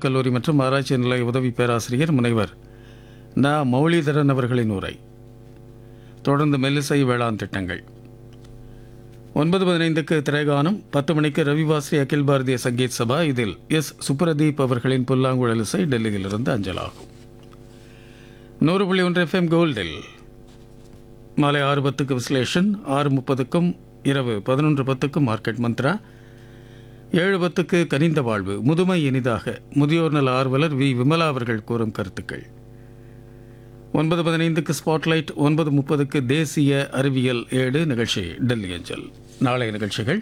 தனியார் கல்லூரி மற்றும் ஆராய்ச்சி நிலைய உதவி பேராசிரியர் முனைவர் ந மௌலிதரன் அவர்களின் உரை தொடர்ந்து மெல்லிசை வேளாண் திட்டங்கள் ஒன்பது பதினைந்துக்கு திரைகானம் பத்து மணிக்கு ரவிவாஸ்ரீ அகில் பாரதிய சங்கீத் சபா இதில் எஸ் சுப்ரதீப் அவர்களின் புல்லாங்குழல் இசை டெல்லியிலிருந்து அஞ்சலாகும் நூறு புள்ளி ஒன்று எஃப்எம் கோல்டில் மாலை ஆறு பத்துக்கு விஸ்லேஷன் ஆறு முப்பதுக்கும் இரவு பதினொன்று பத்துக்கும் மார்க்கெட் மந்த்ரா ஏழு பத்துக்கு கனிந்த வாழ்வு முதுமை இனிதாக முதியோர் நல ஆர்வலர் வி விமலா அவர்கள் கூறும் கருத்துக்கள் ஒன்பது பதினைந்துக்கு ஸ்பாட்லைட் ஒன்பது முப்பதுக்கு தேசிய அறிவியல் ஏடு நிகழ்ச்சி டெல்லி அஞ்சல் நாளைய நிகழ்ச்சிகள்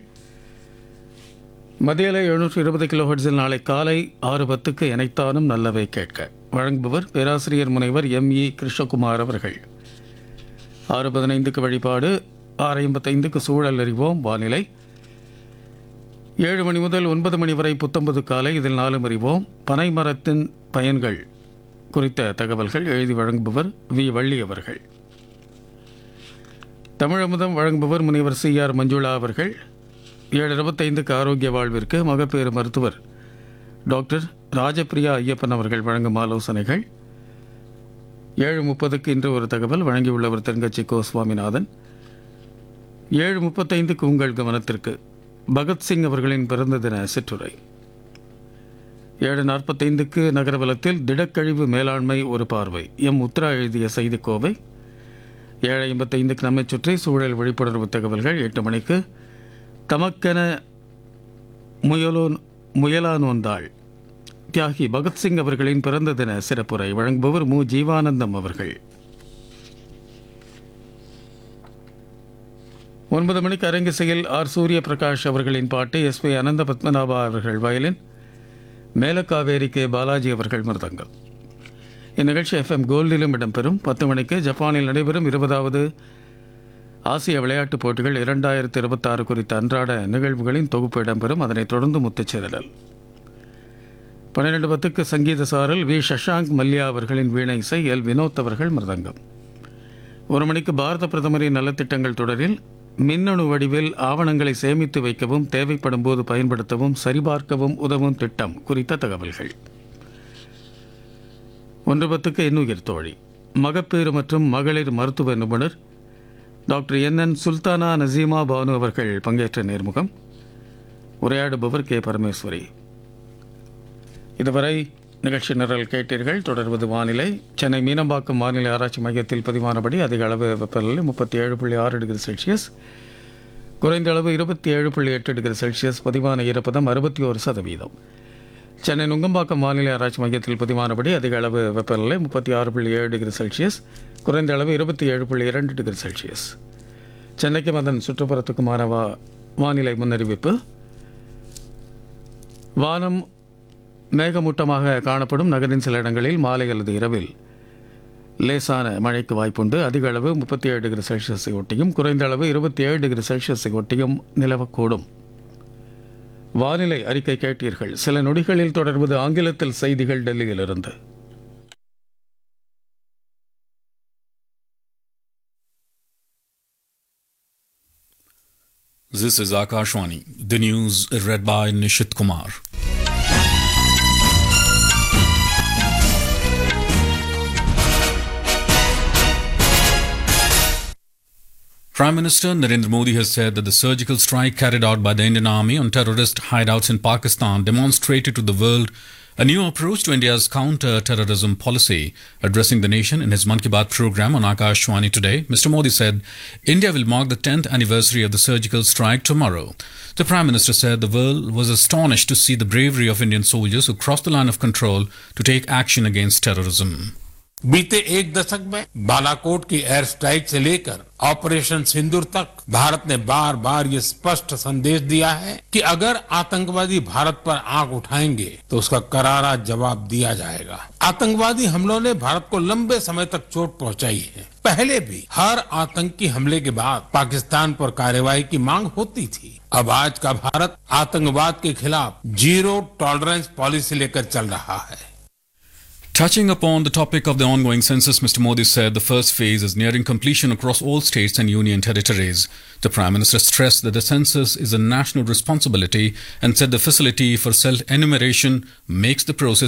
மதியலை எழுநூற்று இருபது கிலோஹெட்ஸில் நாளை காலை ஆறு பத்துக்கு இணைத்தானும் நல்லவை கேட்க வழங்குபவர் பேராசிரியர் முனைவர் எம் இ கிருஷ்ணகுமார் அவர்கள் ஆறு பதினைந்துக்கு வழிபாடு ஆறு ஐம்பத்தைந்துக்கு சூழல் அறிவோம் வானிலை ஏழு மணி முதல் ஒன்பது மணி வரை புத்தம்பது காலை இதில் நாலும் அறிவோம் பனை மரத்தின் பயன்கள் குறித்த தகவல்கள் எழுதி வழங்குபவர் வி வள்ளி அவர்கள் தமிழமுதம் வழங்குபவர் முனைவர் சி ஆர் மஞ்சுளா அவர்கள் ஏழு இருபத்தைந்துக்கு ஆரோக்கிய வாழ்விற்கு மகப்பேறு மருத்துவர் டாக்டர் ராஜபிரியா ஐயப்பன் அவர்கள் வழங்கும் ஆலோசனைகள் ஏழு முப்பதுக்கு இன்று ஒரு தகவல் வழங்கியுள்ளவர் தென்கட்சி கோ சுவாமிநாதன் ஏழு முப்பத்தைந்துக்கு உங்கள் கவனத்திற்கு பகத்சிங் அவர்களின் பிறந்த தின சிற்றுரை ஏழு நாற்பத்தைந்துக்கு நகரவலத்தில் திடக்கழிவு மேலாண்மை ஒரு பார்வை எம் உத்ரா எழுதிய செய்திக்கோவை ஏழு ஐம்பத்தைந்துக்கு நம்மை சுற்றி சூழல் விழிப்புணர்வு தகவல்கள் எட்டு மணிக்கு தமக்கென முயலோ முயலானோந்தாள் தியாகி பகத்சிங் அவர்களின் பிறந்த தின சிறப்புரை வழங்குபவர் மு ஜீவானந்தம் அவர்கள் ஒன்பது மணிக்கு அரங்கிசையில் ஆர் சூரிய பிரகாஷ் அவர்களின் பாட்டு எஸ் பி அனந்த பத்மநாபா அவர்கள் வயலின் மேலக்காவேரி கே பாலாஜி அவர்கள் மிருதங்கம் இந்நிகழ்ச்சி எஃப்எம் கோல்டிலும் இடம்பெறும் பத்து மணிக்கு ஜப்பானில் நடைபெறும் இருபதாவது ஆசிய விளையாட்டுப் போட்டிகள் இரண்டாயிரத்தி இருபத்தாறு குறித்த அன்றாட நிகழ்வுகளின் தொகுப்பு இடம்பெறும் அதனைத் தொடர்ந்து முத்துச்சேரல் பன்னிரெண்டு பத்துக்கு சங்கீத சாரல் வி சஷாங்க் மல்யா அவர்களின் வீணை இசை எல் வினோத் அவர்கள் மிருதங்கம் ஒரு மணிக்கு பாரத பிரதமரின் நலத்திட்டங்கள் தொடரில் மின்னணு வடிவில் ஆவணங்களை சேமித்து வைக்கவும் தேவைப்படும் போது பயன்படுத்தவும் சரிபார்க்கவும் உதவும் திட்டம் குறித்த தகவல்கள் ஒன்று பத்துக்கு எண்ணுயிர் தோழி மகப்பேறு மற்றும் மகளிர் மருத்துவ நிபுணர் doctor N N Sultana Naseema Banu அவர்கள் பங்கேற்ற நேர்முகம் உரையாடுபவர் கே பரமேஸ்வரி இதுவரை நிகழ்ச்சி நிரல் கேட்டீர்கள் தொடர்வது வானிலை சென்னை மீனம்பாக்கம் வானிலை ஆராய்ச்சி மையத்தில் பதிவானபடி அதிக அளவு வெப்பநிலை முப்பத்தி ஏழு புள்ளி ஆறு டிகிரி செல்சியஸ் குறைந்த அளவு இருபத்தி ஏழு புள்ளி எட்டு டிகிரி செல்சியஸ் பதிவான ஈரப்பதம் அறுபத்தி ஒரு சதவீதம் சென்னை நுங்கம்பாக்கம் வானிலை ஆராய்ச்சி மையத்தில் பதிவானபடி அதிக அளவு வெப்பநிலை முப்பத்தி ஆறு புள்ளி ஏழு டிகிரி செல்சியஸ் குறைந்த அளவு இருபத்தி ஏழு புள்ளி இரண்டு டிகிரி செல்சியஸ் சென்னைக்கும் அதன் சுற்றுப்புறத்துக்குமான வா வானிலை முன்னறிவிப்பு வானம் மேகமூட்டமாக காணப்படும் நகரின் சில இடங்களில் மாலை அல்லது இரவில் லேசான மழைக்கு வாய்ப்புண்டு அதிக அளவு முப்பத்தி ஏழு டிகிரி செல்சியஸை ஒட்டியும் குறைந்த அளவு இருபத்தி ஏழு டிகிரி செல்சியஸை ஒட்டியும் நிலவக்கூடும் வானிலை அறிக்கை கேட்டீர்கள் சில நொடிகளில் தொடர்வது ஆங்கிலத்தில் செய்திகள் டெல்லியிலிருந்து This is Akashwani. The news read by Nishit Kumar. Prime Minister Narendra Modi has said that the surgical strike carried out by the Indian Army on terrorist hideouts in Pakistan demonstrated to the world a new approach to India's counter-terrorism policy. Addressing the nation in his Mann Ki Baat program on Akashwani today, Mr. Modi said India will mark the 10th anniversary of the surgical strike tomorrow. The Prime Minister said the world was astonished to see the bravery of Indian soldiers who crossed the line of control to take action against terrorism. बीते एक दशक में बालाकोट की air strike से लेकर operation सिंदूर तक भारत ने बार बार ये स्पष्ट संदेश दिया है कि अगर आतंकवादी भारत पर आंख उठाएंगे तो उसका करारा जवाब दिया जाएगा आतंकवादी हमलों ने भारत को लंबे समय तक चोट पहुंचाई है पहले भी हर आतंकी हमले के बाद पाकिस्तान पर कार्रवाई की मांग होती थी अब आज का भारत आतंकवाद के खिलाफ जीरो टॉलरेंस पॉलिसी लेकर चल रहा है Touching upon the topic of the ongoing census, Mr. Modi said the first phase is nearing completion across all states and union territories. The Prime Minister stressed that the census is a national responsibility and said the facility for self enumeration makes the process